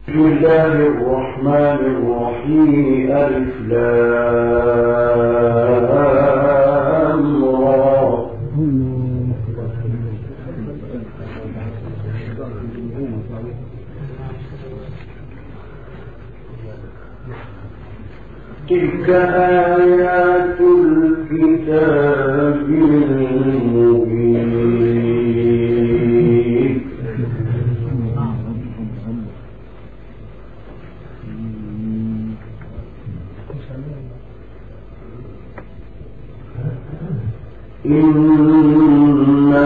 بسم الله الرحمن الرحيم ألف لام را تلك آيات الكتاب المبين إنا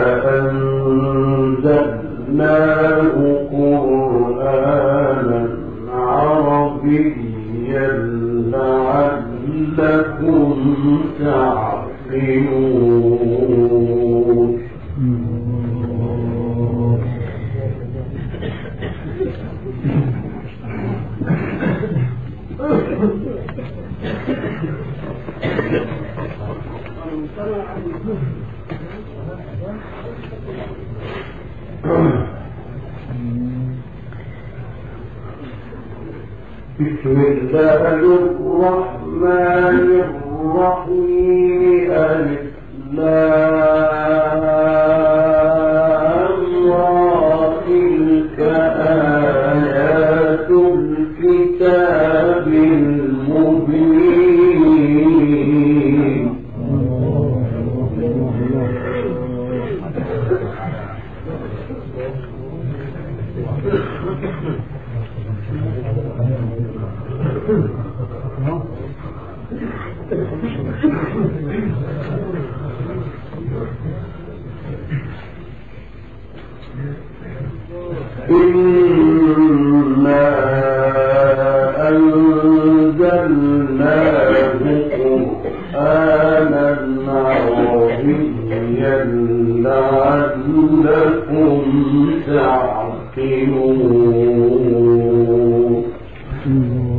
أنزلناه قرآنا عربيا لعلكم تعقلون بسم الله الرحمن الرحيم ألف لام را تلك آيات الكتاب المبين إنا أنزلناه قرآنا عربيا لعلكم تعقلون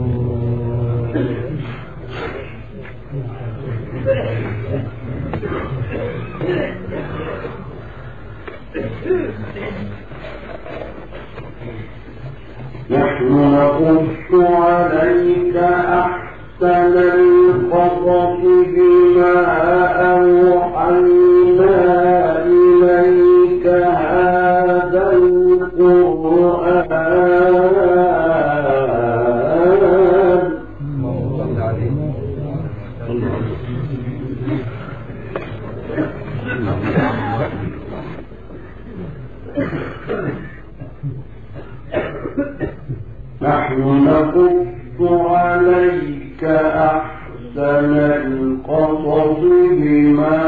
نحن نقص عليك أحسن القصص بما أوحينا إليك هذا القرآن نحن نقص عليك أحسن القصص بما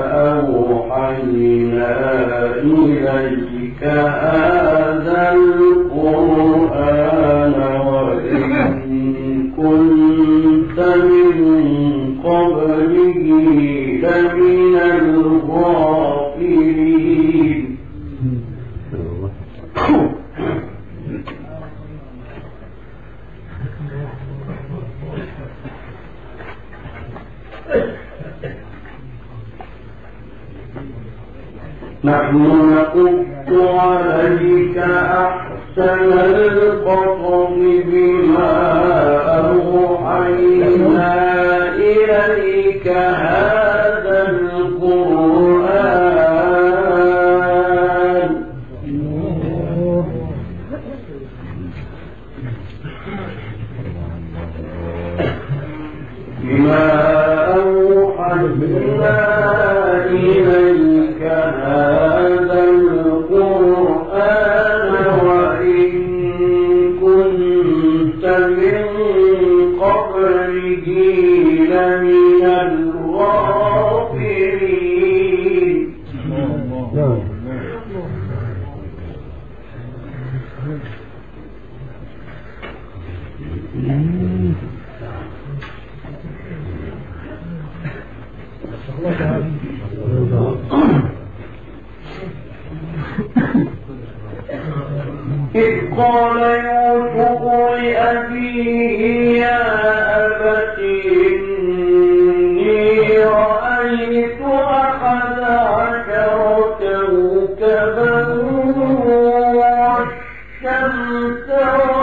أوحينا إليك هذا القرآن وإن كنت من قبله لمن الغافلين نحن نقص عليك أحسن القصص بما أوحينا إليك هذا القرآن بما أوحينا إليك هذا القرآن وإن كنت من قبله لمن الغافلين إذ قال يوسف لأبيه يا أبت إني رأيت أحد عشر كوكبا والشمس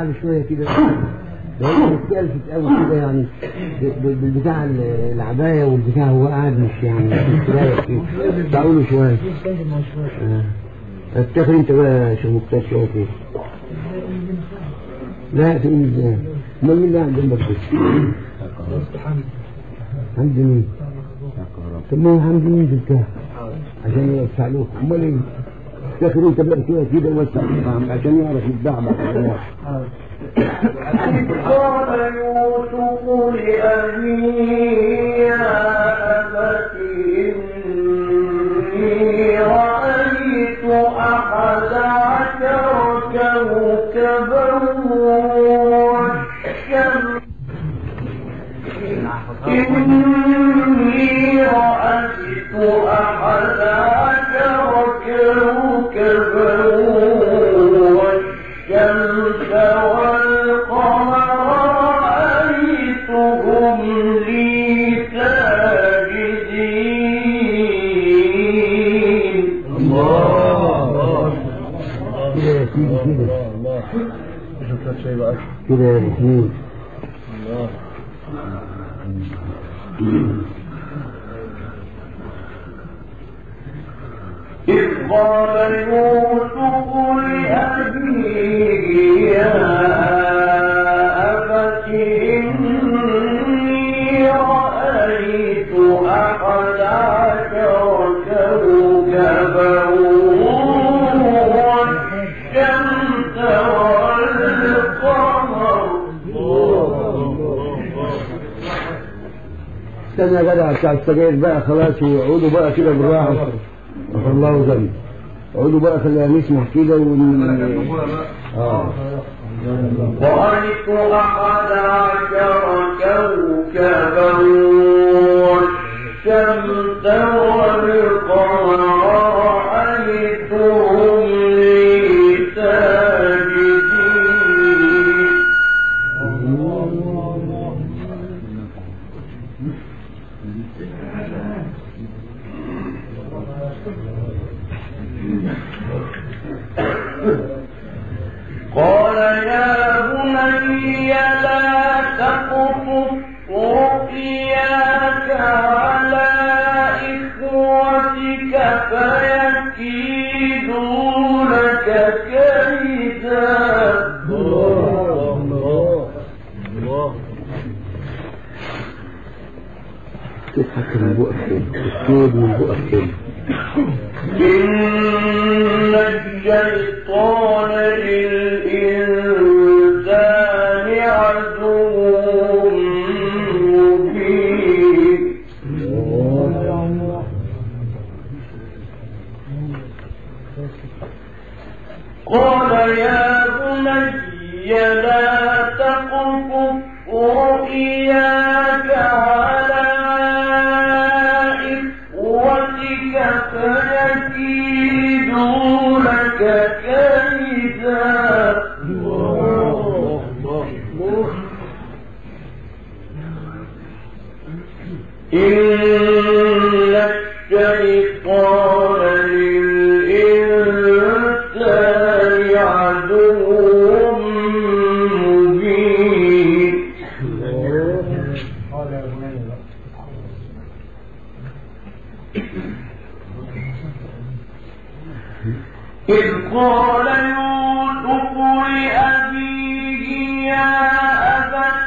بعد شويه كده لو اتكلفت قوي كده يعني ب- ب- بالبتاع ال- العبايه والبتاع هو قاعد مش يعني مش رايق كده تعالوا له شويه آه. افتكر انت بقى يا شيخ مختار شويه كده لا تقول ازاي امال مين اللي قاعد جنبك كده؟ حمد مين؟ طب ما هو حمد مين بالكهف عشان يوسع له امال ايه؟ افتكر انت بقى شويه كده وسع له عشان يعرف يتبع بقى إذ قال يوسف لأبيه يا أبت إني رأيت أحد عشر كوكبا والشمس إني رأيت أحد عشر كوكبا والشمس والقمر رأيتهم لي ساجدين كده يا سيدي كده كده يا محمود إذ قال يوسف لأبيه يا أبت إني رأيت أحد عشر كوكبا والشمس والقمر استنى يا جدع بتاع السجاير بقى خلاص ويقعدوا بقى كده بالراحه غفر الله ذنب اقعدوا بقى خلينا نسمع كده ون... اه رأيت أحد عشر كوكبا والشمس والقمر رأيتهم لي ساجدين قال يا بني لا تقصص رؤياك على إخوتك فيكيدوا لك كيدا تضحك من بقك كده الكيد من بقك كده إن الشيطان للإنسان عدو مبين قال يا بني لا تقصص رؤياك على إخوتك فيكيدوا لك كيدا إن الشيطان للإنسان عدو مبين إذ قال يوسف لأبيه يا أبت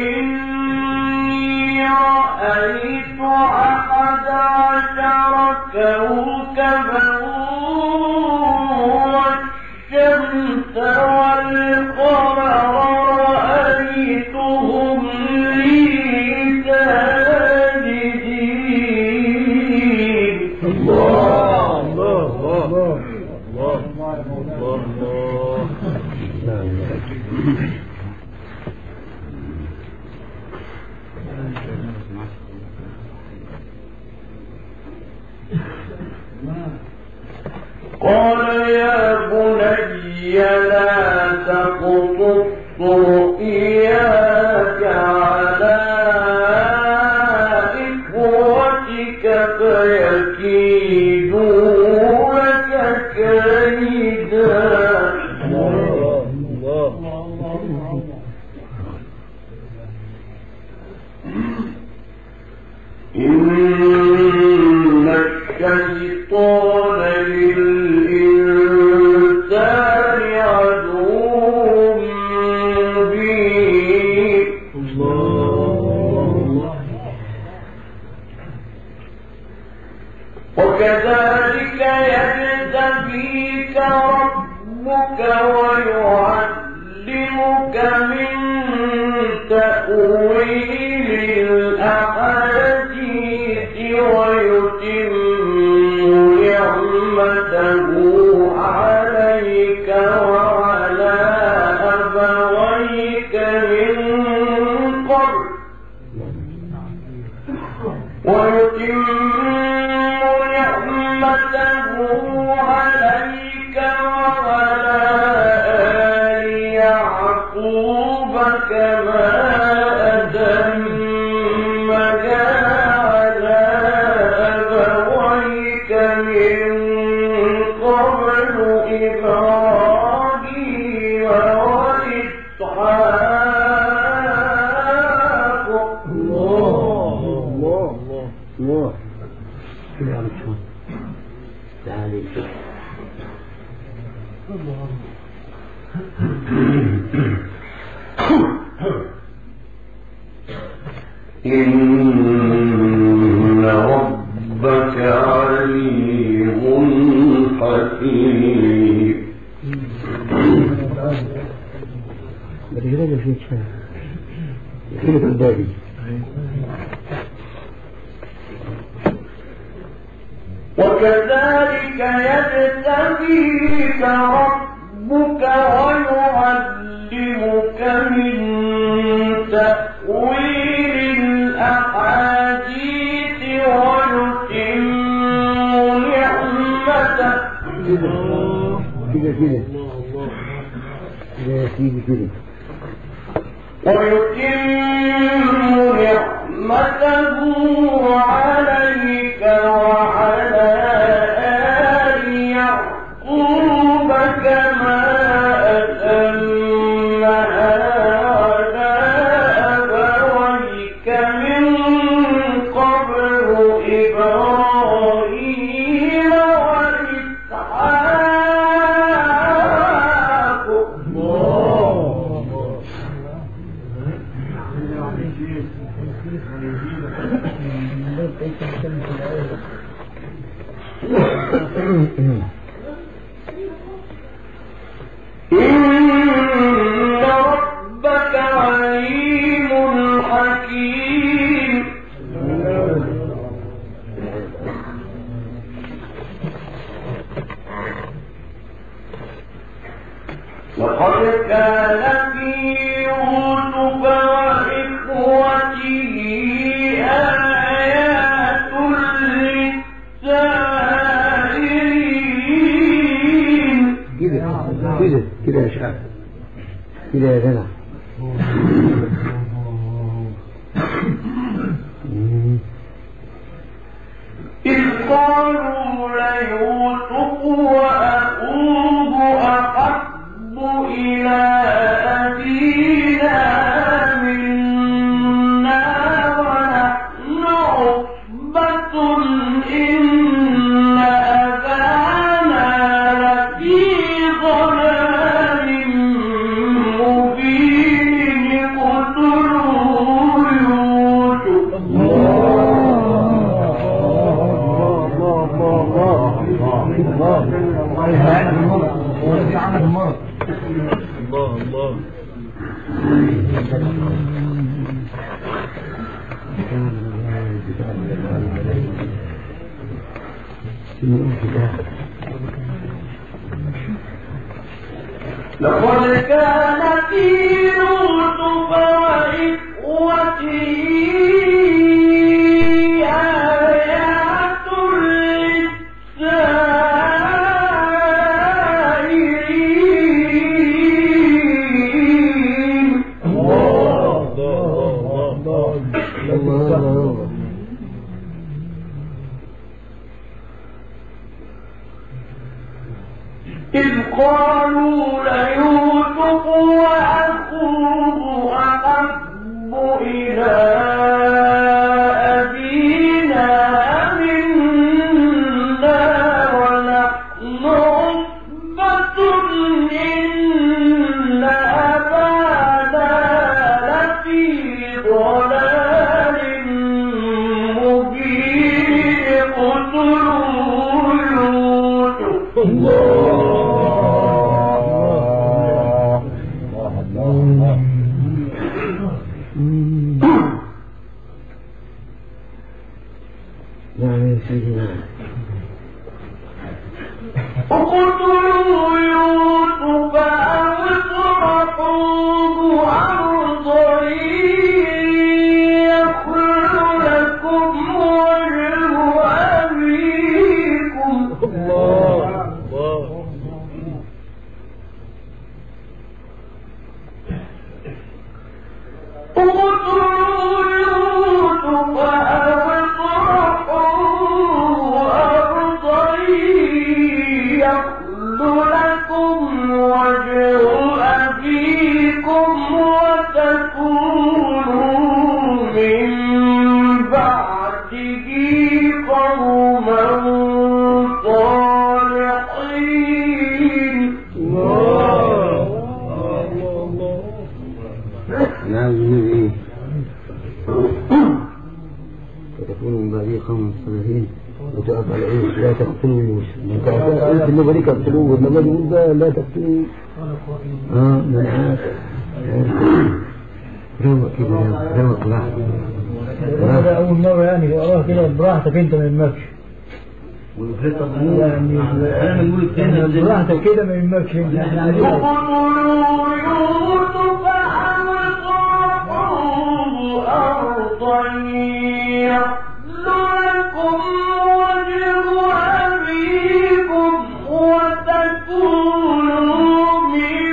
إني رأيت أحد عشر كوكبا والشمس والقمر رأيتهم لي ساجدين قال يا بني لا تقصص رؤياك على إخوتك فيكيدوا لك كيدا وكذلك يجتبيك ربك ويعلمك من تأويل الأحاديث ويتم نعمته عليك وعلى أبويك من قبل ويتم نعمته عليك وعلى آل يعقوب كما أتمها على أبويك من قبل إبراهيم وإسحاق الله الله الله كده يا محمد تعالي إن ربك عليم حكيم بدي كده في شيء كده الباقي وكذلك يجتبيك ربك ويعلمك من تأويل الأحاديث ويتم نعمته كده كده كده كده يا سيدي كده ويتم نعمته عليك وعلى آل يعقوب كما أتمها على أبويك من قبل إبراهيم وإسحاق إن ربك عليم حكيم لقد كان في يوسف وإخوته آيات للسائلين كده كده كده يا شعب كده يا جدع مم. إذ قالوا ليوسف وأخوه أحب إلى أبينا منا ونحن عصبة إن أبانا لفي ضلال مبين اقتلوا يوسف لقد كان في يوسف وإخوته آيات للسائلين الله إذ قالوا ليوسف وأخوه أحب إلى أبينا منا ونحن عصبة إن أبانا لفي ضلال مبين اقتلوا نعم يا سيدي نعم اقتلوا يوسف أو اطرحوه أرضا يخل لكم وجه أبيكم اقتلوا يوسف أو اطرحوه أرضا يخل لكم وجه أبيكم وتكونوا من بعده قوما صالحين نعم من ايه فتكون من بعدي قوم صالحين وتقف على ايه لا تقتلوا يوسف انت قلت انه بريك اقتلوه انما يقول بقى لا تقتلوا اه ما انا عارف روق كده روق روق لحظة هذا أول مرة يعني وأراه كده براحتك أنت ما يهمكش يعني يعني براحتك كده ما يهمكش أنت يعني عادي. اقتلوا يوسف أو اطرحوه أرضا يخل لكم وجه أبيكم وتكونوا من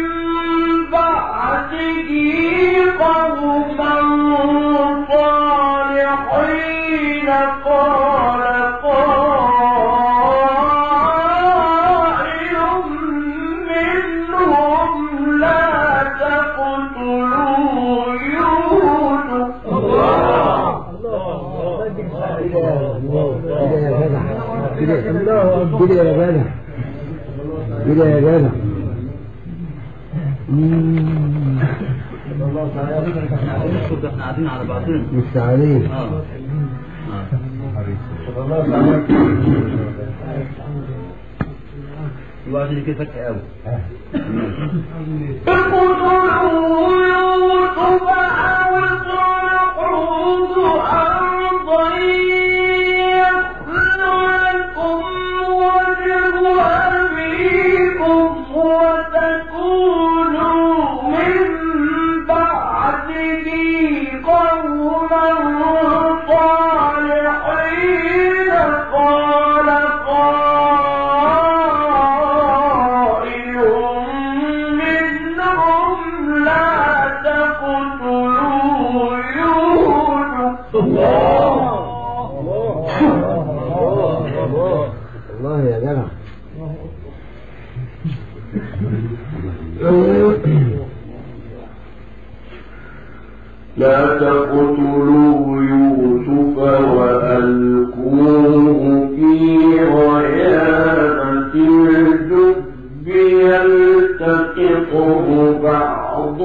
بعده قوما صالحين قال قائل منهم لا تقتلوا يوسف كده يا جدع كده كده يا جدع كده يا جدع مم. احنا قاعدين على بعضنا مش عليك اه يبقى عشان كده فك قوي اقتلوا يوسف أو اطرحوه أرضا يخل لكم وجه أبيكم وتكونوا من بعده قوما صالحين قال قائل منهم لا تقتلوا يوسف الله يا جدع لا تقتلوا يوسف وألقوه في غيابة الجب يلتقطه بعض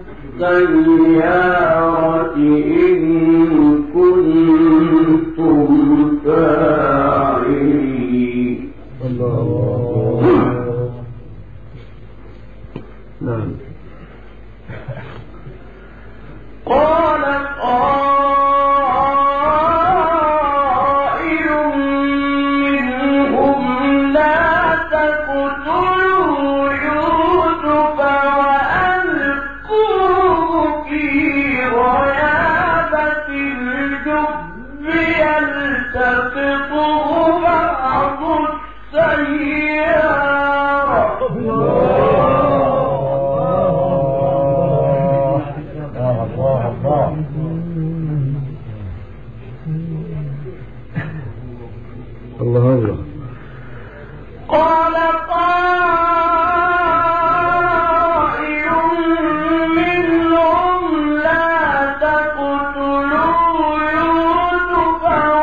السيارة إن كنتم فاعلين الله نعم قال قائل منهم لا تقتلوا يوسف وألقوه في غيابة الجب يلتقطه بعض السيارة الله الله قال قائل منهم لا تقتلوا يوسف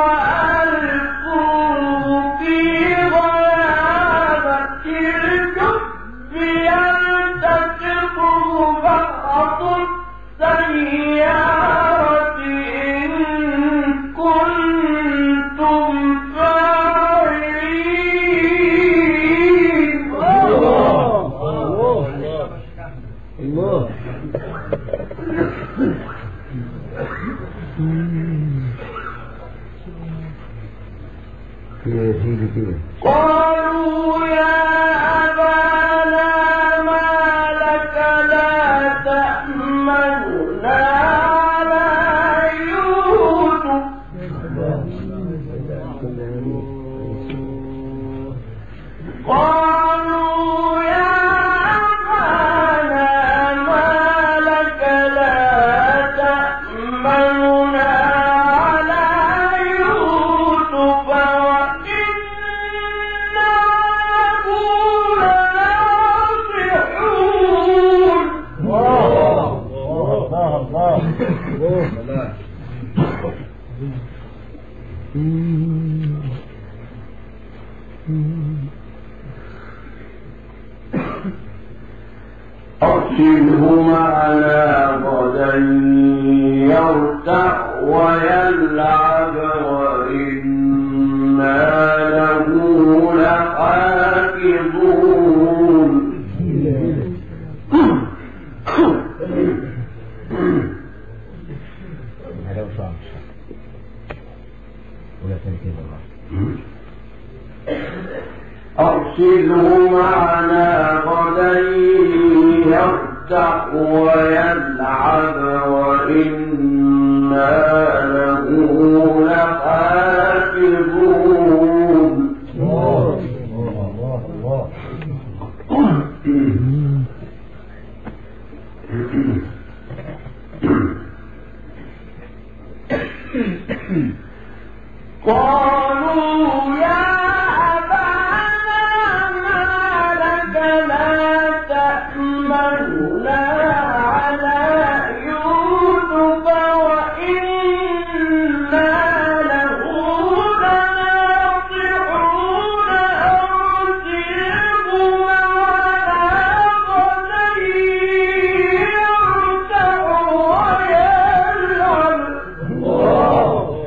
وألقوه في غيابة الجب يلتقطه بعض السيارة إن كنتم فاعلين كده قالوا يا أبانا ما لك لا تأمننا على يوسف قالوا يا أبانا ما لك لا تأمننا على يوسف وإنا له لناصحون أرسله معنا غدا يرتع ويلعب وإنا له لحافظون هذا وصام ولا تنكيب الله أرسله معنا غدا يرتع ويلعب وإنا له لحافظون الله الله الله قالوا يا أبانا ما لك لا تأمننا على يوسف وإنا له لناصحون أرسله معنا غدا يرتع ويلعب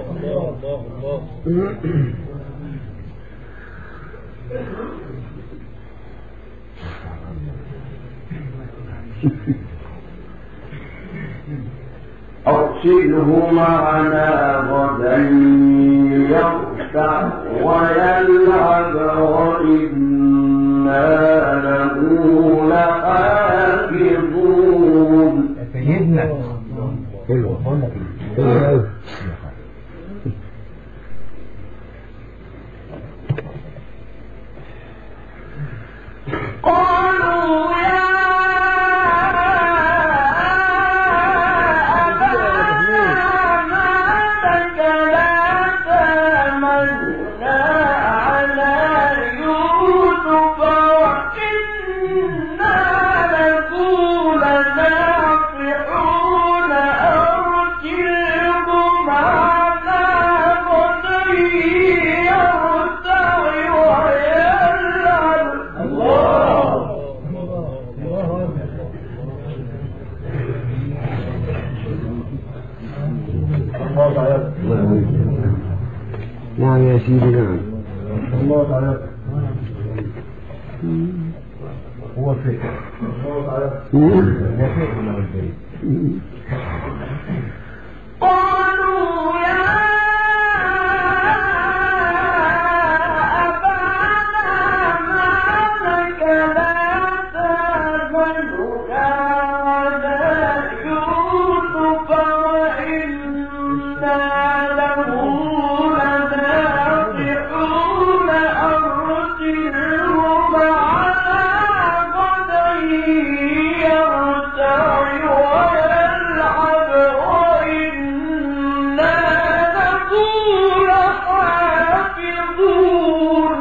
أرسله معنا غدا يرتع ويلعب وإنا له لحافظون يا سيدنا حلو بقول لك حلو أوي. قالوا يا أبانا ما لك لا تأمنا على يوسف وإنا له لناصحون أرسله معنا غدا يرتع ويلعب الله أكبر الله تعالى نعم يا سيدي نعم الله تعالى هو الفكر الله تعالى هو فكر ولا البيت قالوا يا أبانا ما لك لا تأمننا على يوسف وإنا له لناصحون أرسله معنا غدا يرتع ويلعب وإنا له لحافظون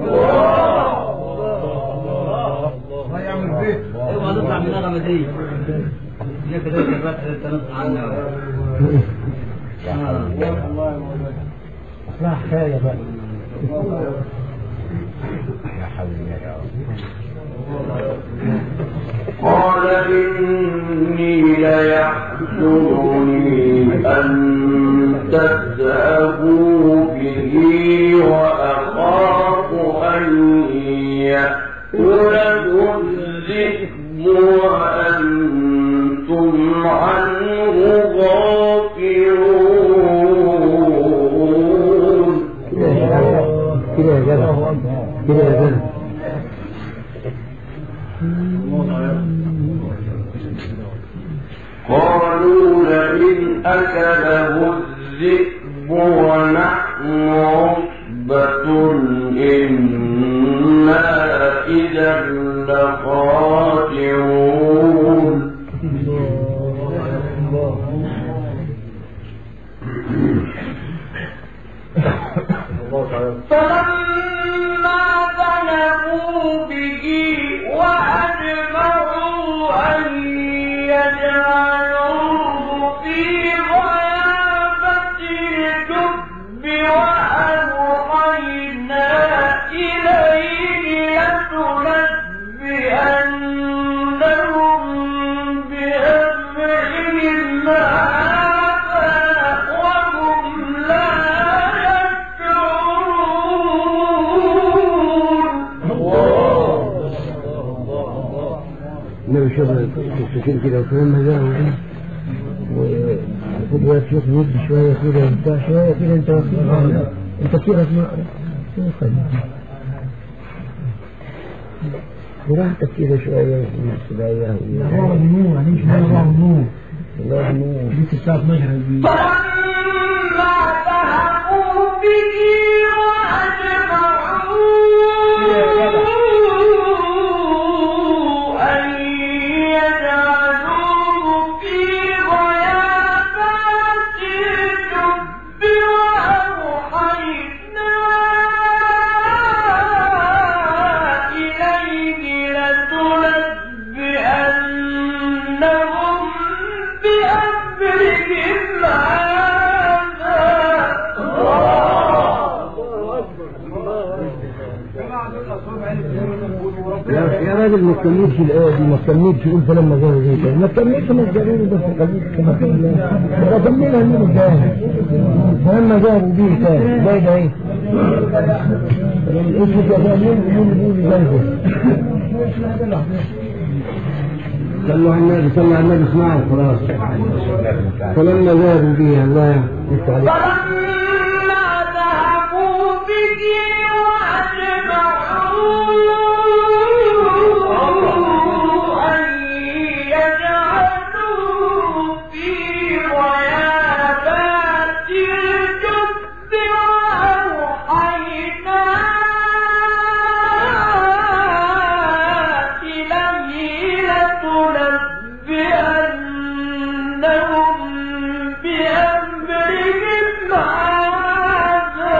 الله يعمل بيت اوعى نطلع من النغمة دي هي كده الرات تنطق عنا اصلها حكايه بقى يا حبيبي يا رب قال إني ليحزنني أن تذهبوا به وأخاف أن يأكله الذئب وأنتم عنه غافلون كده يا جدع كده يا جدع كده يا زلمة قالوا لئن أكله الذئب ونحن عصبة إنا إذا لخاسرون فلما ذهبوا به وأجمعوا أن يجعلوه في غيابة الجب وأوحينا إليه لتنبئنهم بأمرهم هذا وهم لا يشعرون النبي شاف السكين كده وفلما جاءوا وخد وقت شوف نبض شوية كده بتاع شوية كده انت انت كده ما براحتك كده شوية شوية الله النور هنمشي من الله النور الله النور جيت الساعة 12 هتجي. فلما ذهبوا به وأجمعوا أن يجعلوه في غيابات الجب وأوحينا إليه لتنبئنهم بأمرهم يا يا راجل ما تكملش الآية دي ما تكملش قول فلما جاءوا زي كده ما تكملش ما تجارين بس خليك كما في الله ولا كملها من الجاهل فلما جاءوا دي كان ده ده ايه الاسم كده مين مين مين جايبه صلوا على النبي صلوا على النبي اسمعوا خلاص فلما ذهبوا بها الله يفتح عليك فلما ذهبوا به وأجمعوا أن يجعلوه في غيابات الجب وأوحينا إليه لتنبئنهم بأمرهم هذا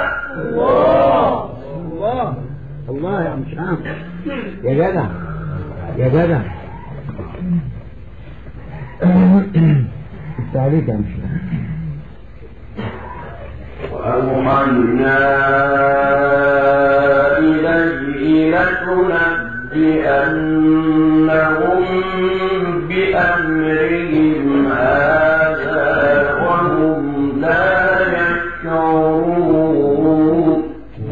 الله يا مش عام يا جدع يا جدع انت عليك يا مش عام وأوحينا إليه لتنبئنهم بأمرهم هذا وهم لا يشعرون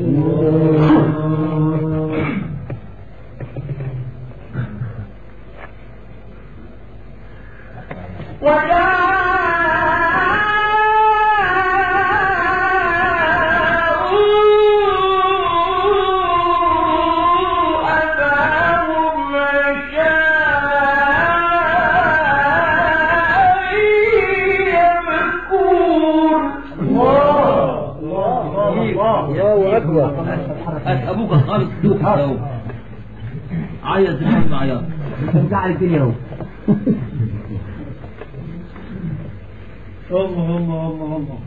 وجاءوا أباهم عشاء يبكون الله اكبر ابوك خالص دوك اهو عيط دماغك عيط مزعل الدنيا اهو الله الله الله الله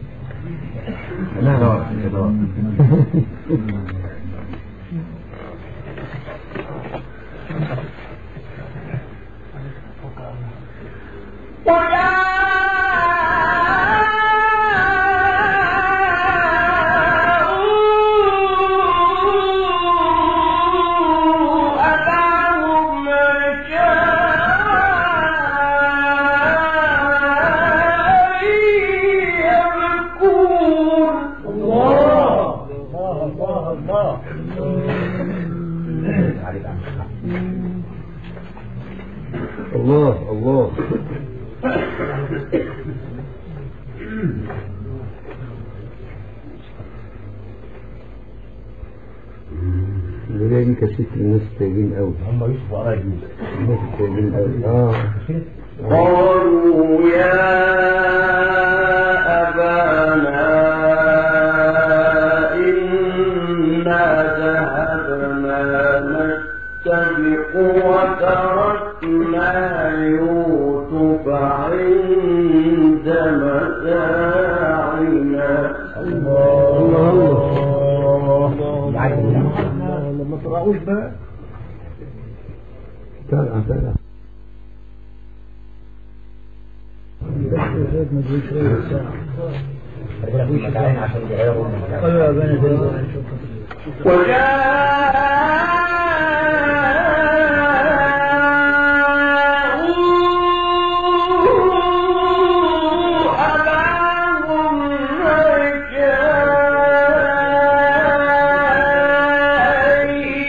وجاءوا أباهم عشاء يبكون الله الله الله الله الله الولاية دي كانت ست الناس الطيبين قوي هم يوسف وقرايب يوسف الناس الطيبين قوي اه قالوا يا أبانا إنا ذهبنا نستبق وتركنا يوسف عند متاعنا الله يعني لما تراوش بقى طلع طلع ربنا في مكان عشان يغيروا المكان وجاءوا أباهم عشاء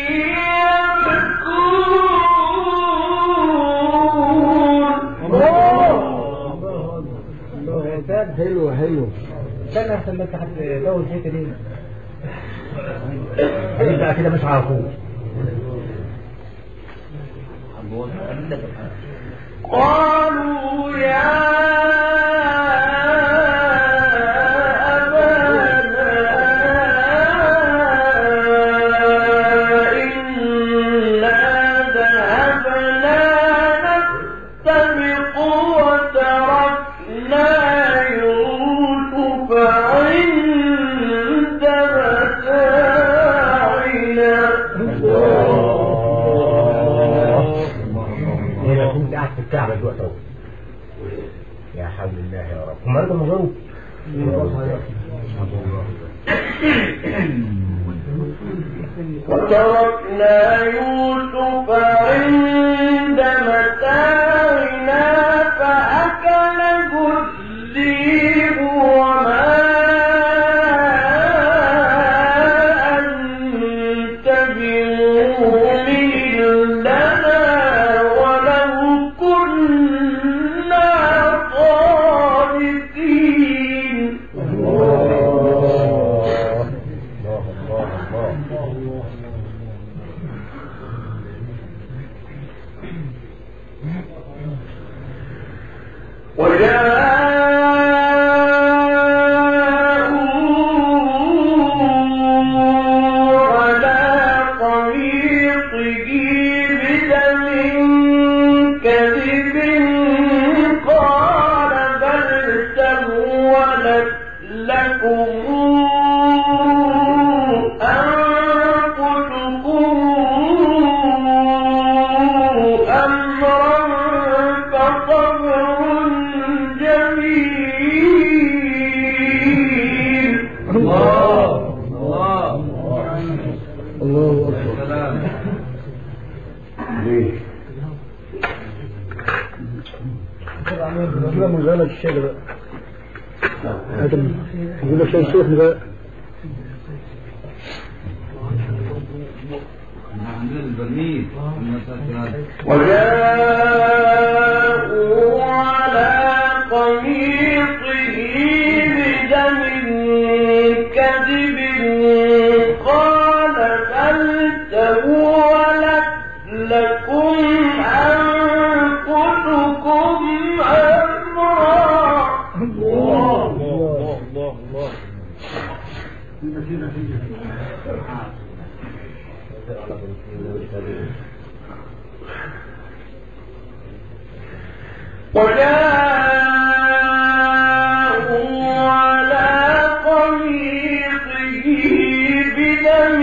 يبكون حلو حلو استنى احسن بس هتدور الحته دي هيبقى كده مش عارفوه قالوا يا أبانا إنا ذهبنا نستبق وتركنا يوسف عند متاعنا ايه انا كنت قاعد في الكعبه دلوقتي اهو يا حول الله يا رب هم قالوا مجنون وتركنا يوسف عند متاعنا فأكله الذئب وما أنت بمؤمن لنا ولو كنا صادقين الله الله الله الله وجاءوا على طريقه بدم كذب قال بل سولت لكم أنفسكم أمرا فصبر جميل الله الله الله اكبر سلام ليه كده من غلط الشيء بقى هذا يقول لك شيء سخن بقى احنا عندنا البرميل المساكن وجاءوا على قميصه بدم كذب قال بل سولت لكم أنفسكم أمرا الله الله الله وجاءوا على قميصه بدم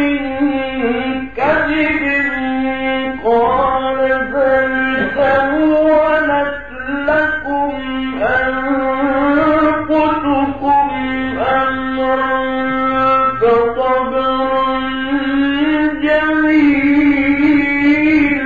كذب قال بل سولت لكم أنفسكم أمرا فصبر جميل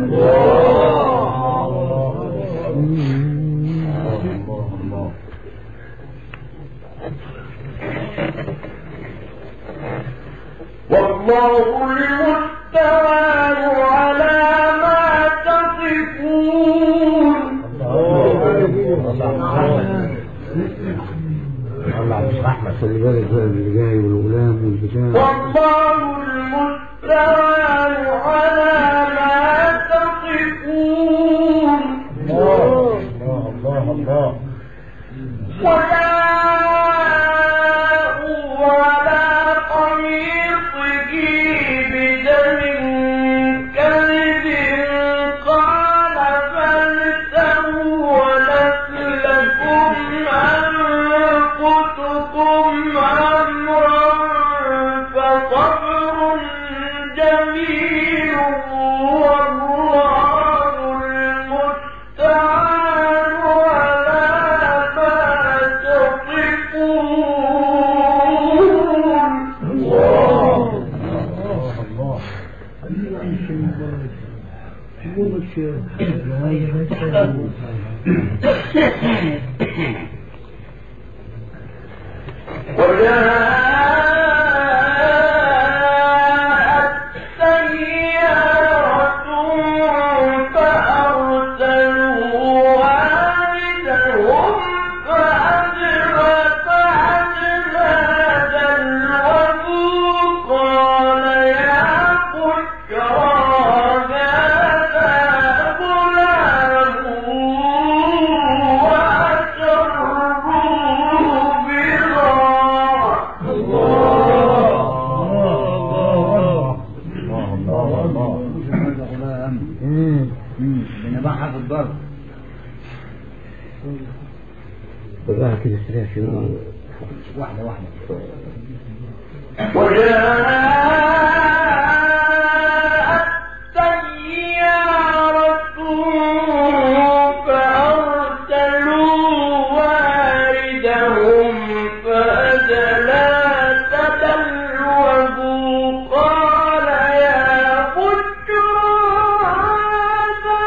والله المستعان على ما تصفون الله مش رحمة خلي بالك بقى اللي جاي والغلام والبتاع والله المستعان جميل والله المستعان على ما تصفون وجاءت سيارة فأرسلوا واردهم فأدلى فأدلى دلوه قال يا بشرى هذا غلام وأسروه بضاعة بنبعها في الضرب بالراحة كده سريع شنو واحدة واحدة وجاءت سيارة فأرسلوا واردهم فأدلى تدلوه قال يا بشرى هذا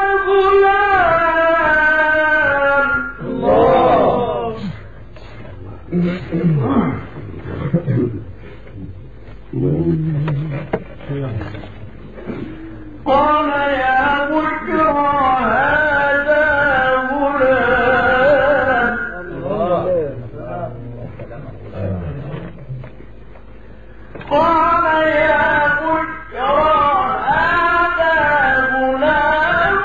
غلام الله قال يا بشرى هذا غلام قال يا بشرى هذا غلام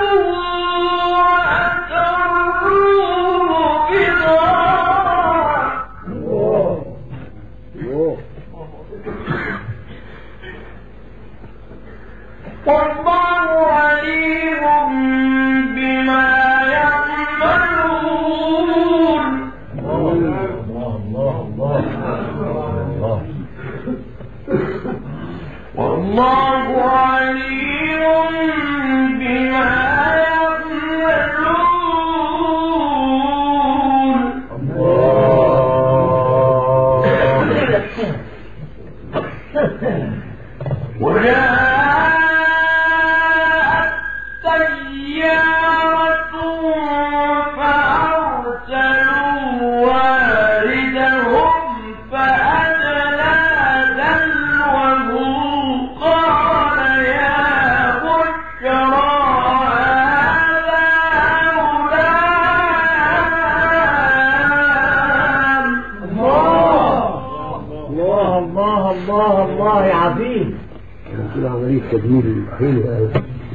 وأسروه بضاعة والله عليم بما يعملون والله عليم بما يعملون وجاءت سيارة فأرسلوا واردهم فأدلى دلوه قال يا بشرى هذا غلام الله الله الله الله يا عظيم كده عملية تدمير حلوة أوي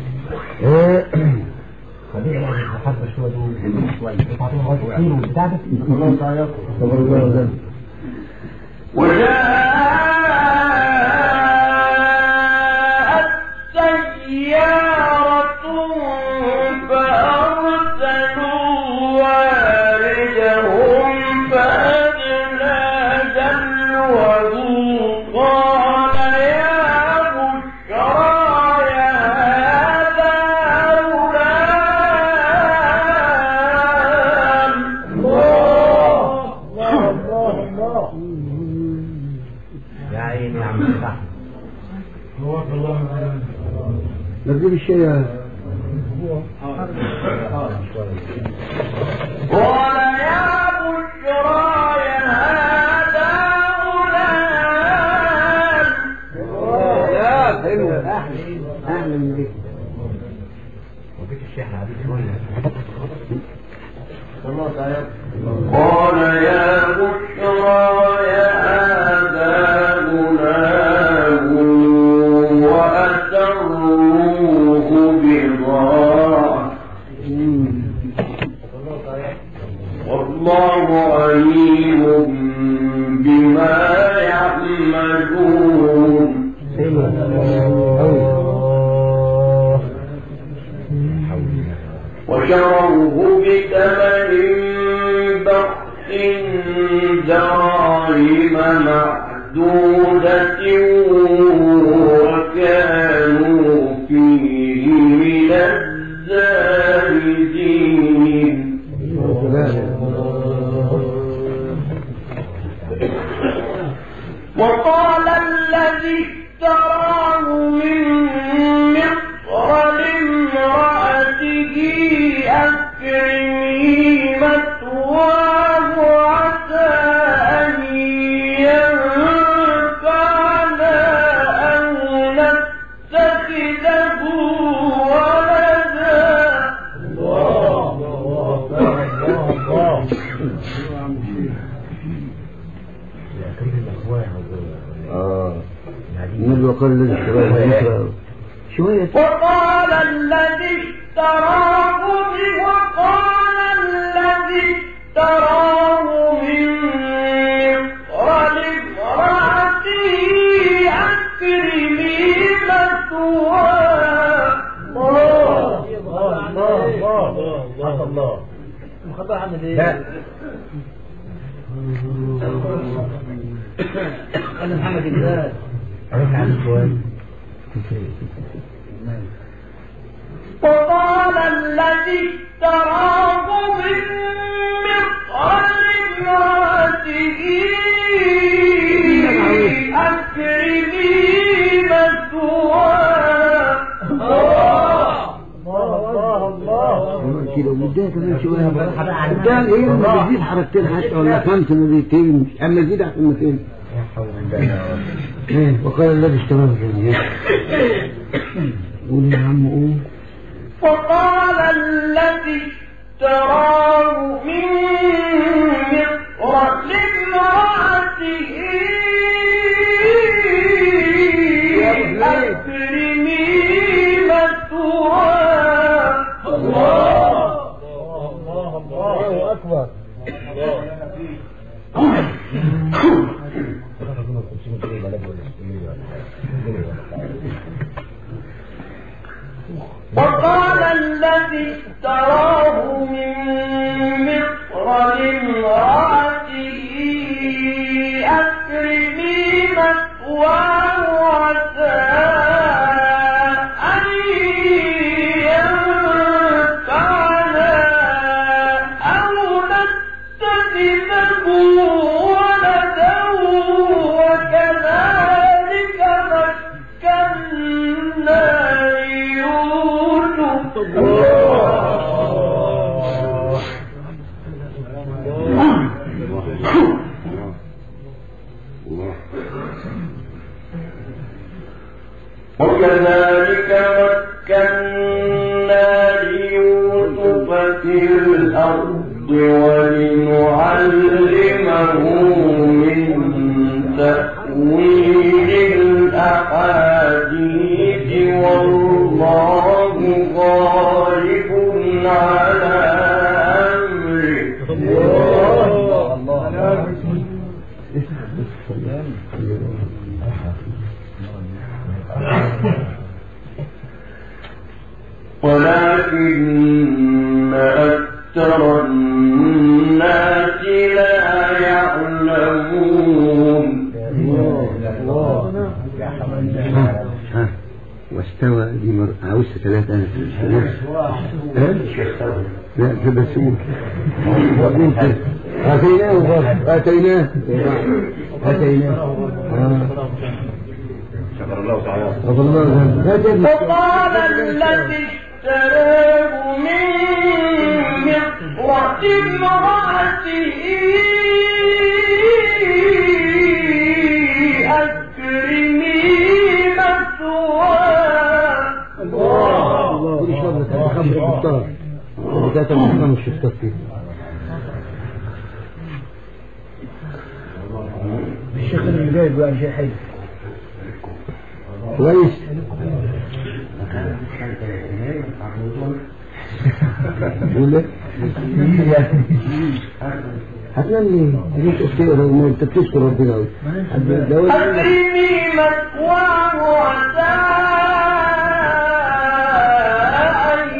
خلينا نحب شوية دول شوية تعطيهم غاز كتير والبتاع ده الله يطيقكم صبر الله وذنب وجاءت سيارة فأرسلوا واردهم فأدلى دلوه قال يا بشرى يا هذا غلام يا عيني يا عم الفتح نجيب الشيء يا قال يا بشرى يا هذا غلام لا حلوة أحلى أحلى من دي وبيت الشيخ عبيد شوية قال يا بشرى يا هذا غلام وأسروه بضاعة والله عليم بما يعملون حلوة أوي وشروه بثمن بخس دراهم معدودة وكان وقال الذي اشتراه شوية وقال الذي اشتراه من وقال الذي اشتراه من مصر لامرأته أكرمي مثواه الله الله الله حق الله المخبأ عمل ايه؟ لا قال محمد الهلال عرفت عن شوي وقال الذي اشتراه من مصر لامرأته أكرمي مثواه الله الله كده ومديها كمان شوية بالراحة بقى على ده الناس. ايه لما بالراحة. تزيد حركتين حتى ولا خمسة مرتين اما تزيد احسن ما فين يا حول الله يا رب ايه وقال الذي اشتراه من قول يا عم قول وقال الذي اشتراه من مصر لامرأته أكرمي مثواه الله الله أكبر وقال الذي اشتراه من مصر لامرأته أكرمي مثواه عسى أن ينفعنا أو نتخذه ولدا وكذلك مكنا ليوسف وكذلك مكنا ليوسف في الأرض ولنعلمه من تأويل الأحاديث والله غالب على أمره ولكن أكثر الناس لا يعلمون يا حول الله يا رب ها واستوى دي مر... عاوزة ثلاثة أنا ها؟ لا تبسمون أتيناه برضه أتيناه أتيناه آه. شكر الله تعالى أفضل الله تعالى. لا تبس. وقال الذي اشتراه من مصر امرأته أكرمي مثواه الله كل شر كان خمس شطات اللي كاتب خمس شطات فيه الشيخ اللي جاي بقى شيء حلو كويس ولا هتنام ليه؟ ليش تقرا وما انت بتشكر ربنا قوي لو أكرمي مثواه عسى أن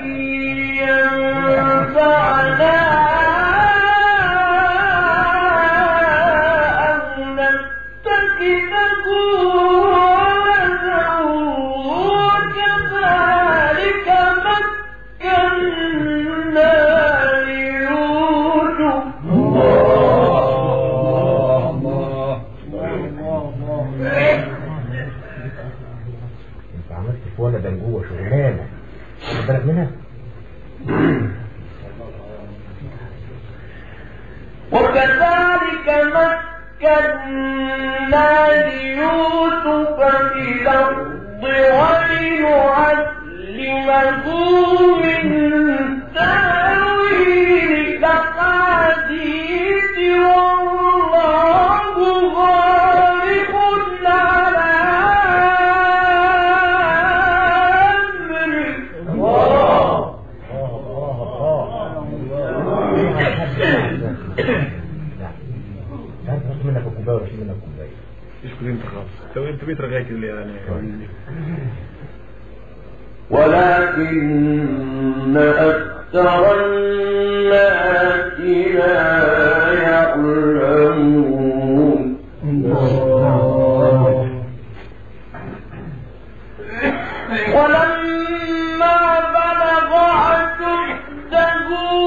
ينفعنا أو نتخذه ولدا وكذلك مكنا ليوسف انت عملت في ولد جوه شغلانه خد بالك منها وكذلك مكنا ليوسف في الأرض ولنعلمه من تأويل الأحاديث والله غالب على اسكت انت خالص تو انت بيت رغاية اللي يعني ولكن أكثر الناس لا يعلمون ولما بلغ أشده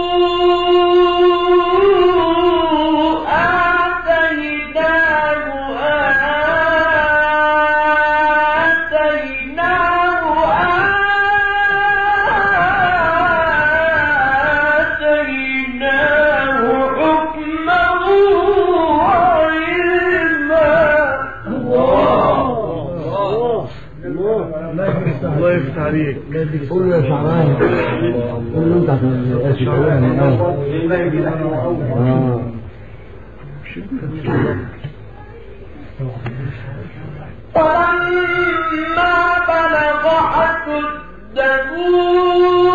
آتيناه آتيناه آتيناه حكما وعلما الله يفتح عليك قول له يا شعبان قول له انت عشان ايش الاولاني اه فلما بلغ أشده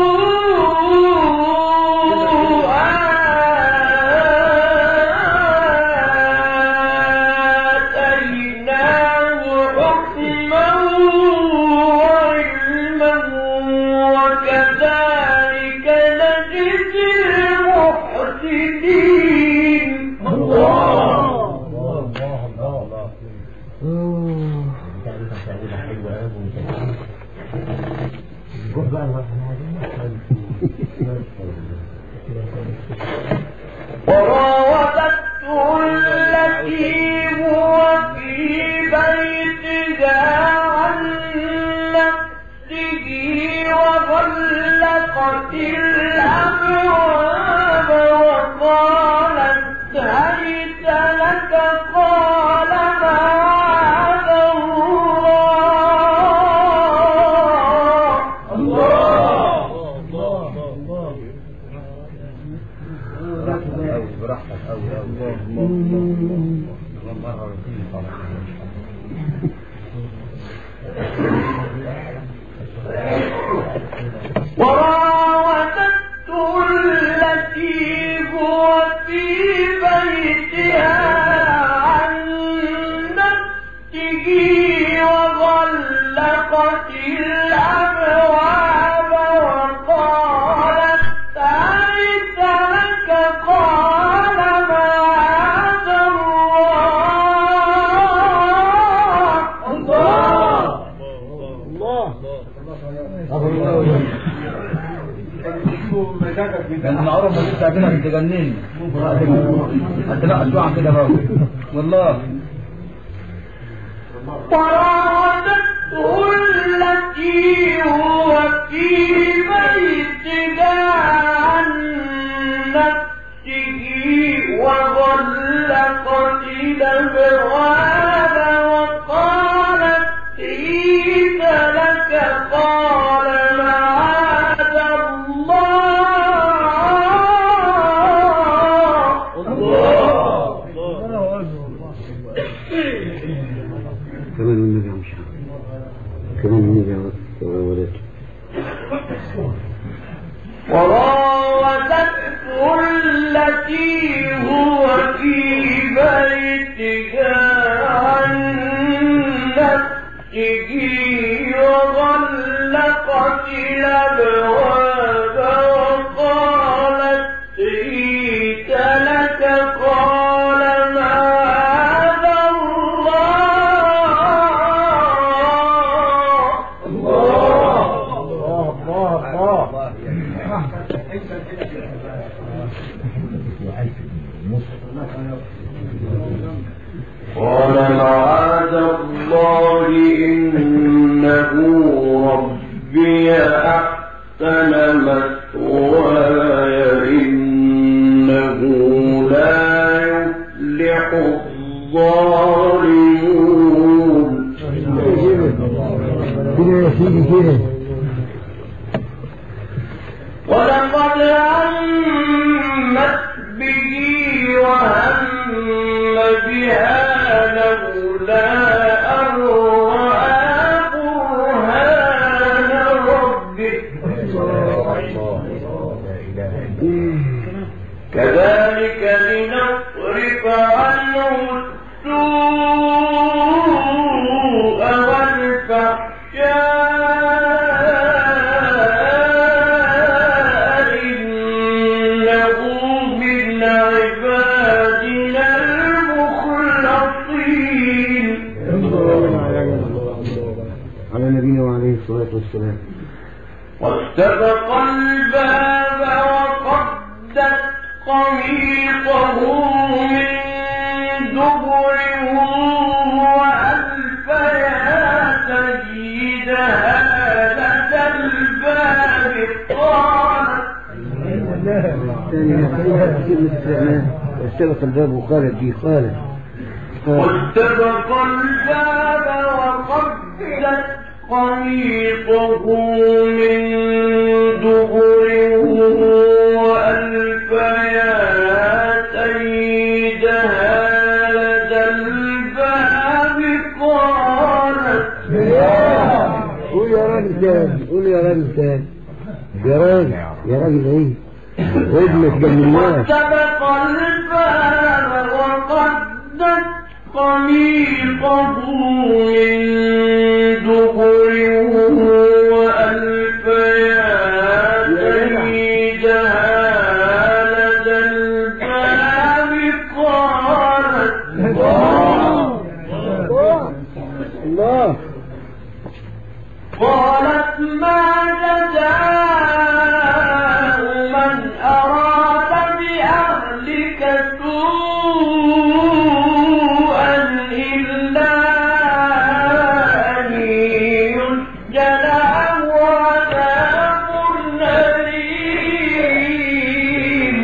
آتيناه حكما وعلما وكذلك نجزي المحسنين وراودته التي هو في بيتها عن نفسه وغلقت الأبواب وقالت هيت لك قال معاذ الله براحتك أوي أوي وراودته التي هو في بيتها عن نفسه وغلقت الأبواب وقالت تعس لك قال معاذ الله كان معروف ما تبقى كده تجنني هتبقى شو عن كده برضه والله وراودته التي هو في بيتها عن نفسه وغلقت الأبواب وقالت إيت لك قال معاذ الله كمان النبي عم شعب كمان النبي عم ولد وراودته التي هو في بيتها عن نفسه وغلقت الأبواب وقالت ائت لك قال معاذ الله قال معاذ الله إنه ربي أحسن مثواي إنه لا يفلح الظالمون كده يا سيدي كده ولقد همت به وهم بها لولا أن رأى برهان ربه كذلك لنصرف عنه السوء يشاء إنه من عبادنا المخلصين على نبينا وعليه الصلاة والسلام واستبق الباب وقدت قميصه من دبر وألف يا سيدها لدى الباب قالت الثانية كلمة استعمال واستبق الباب وقالت دي قالت قالت واستبق الباب وقدت قميصه من دبر وألف يا سيدها لدى الباب قالت قول يا راجل تاني قول يا راجل تاني يا راجل يا راجل ايه ودنك جنب الناس واستبق الباب وقدت قميصه من دبر وألف يا سيدها لدى الباب قالت الله قالت ما جزاء من أراد بأهلك سوءا إلا أن يسجن أو عذاب أليم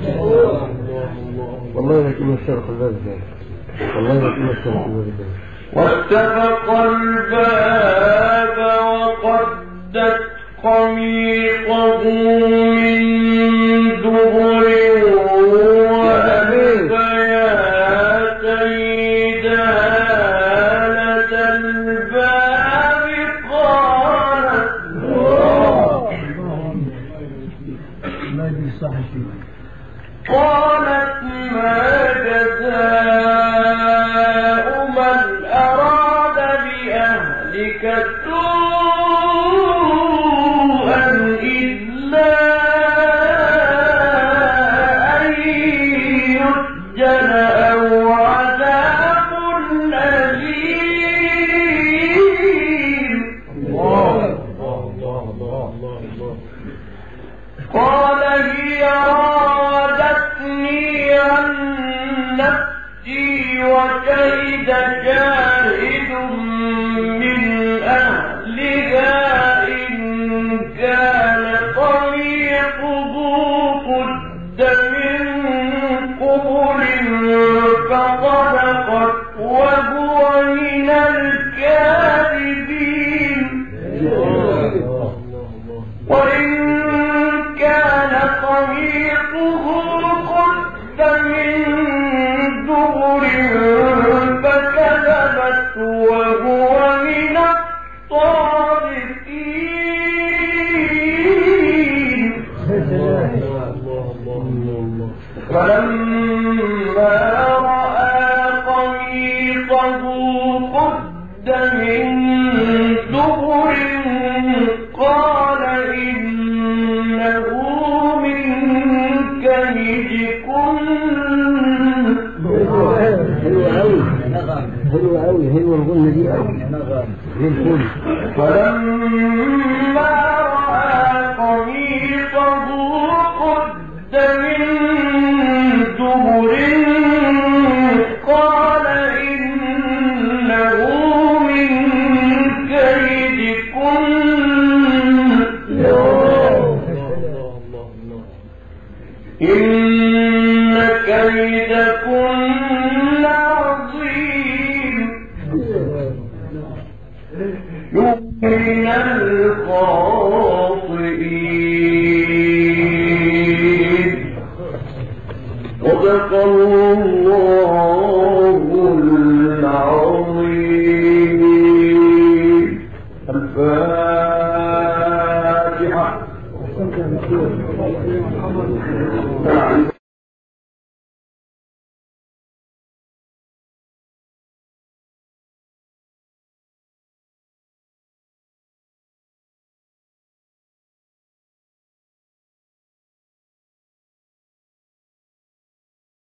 والله لا تقول الشرق الباب ده والله لا تقول الشرق الباب ده واستبق الباب وقدت قميصه من دبر وألف يا سيدها لدى الباب قالت قالت ما جزاء من أراد بأهلك سوءا إلا أن يسجن أو عذاب أليم قال هي راودتني عن نفسي وشهد شاهد من أهلها إن كان طريقه قد من قبل فصدقت وهو من الكاذبين وإن كان طريقه قد من دبر فكذبت وهو من الصادقين فلما رأى قميصه قد من دبر قال إنه من كيدكن حلوة أوي حلوة أوي حلوة الغنة دي أوي زي الفل فلما رأى قميصه قد من دبر قال إنه من كيدكن إن كيدكن عظيم يؤمن الخاطئين صدق الله العظيم الفاتحة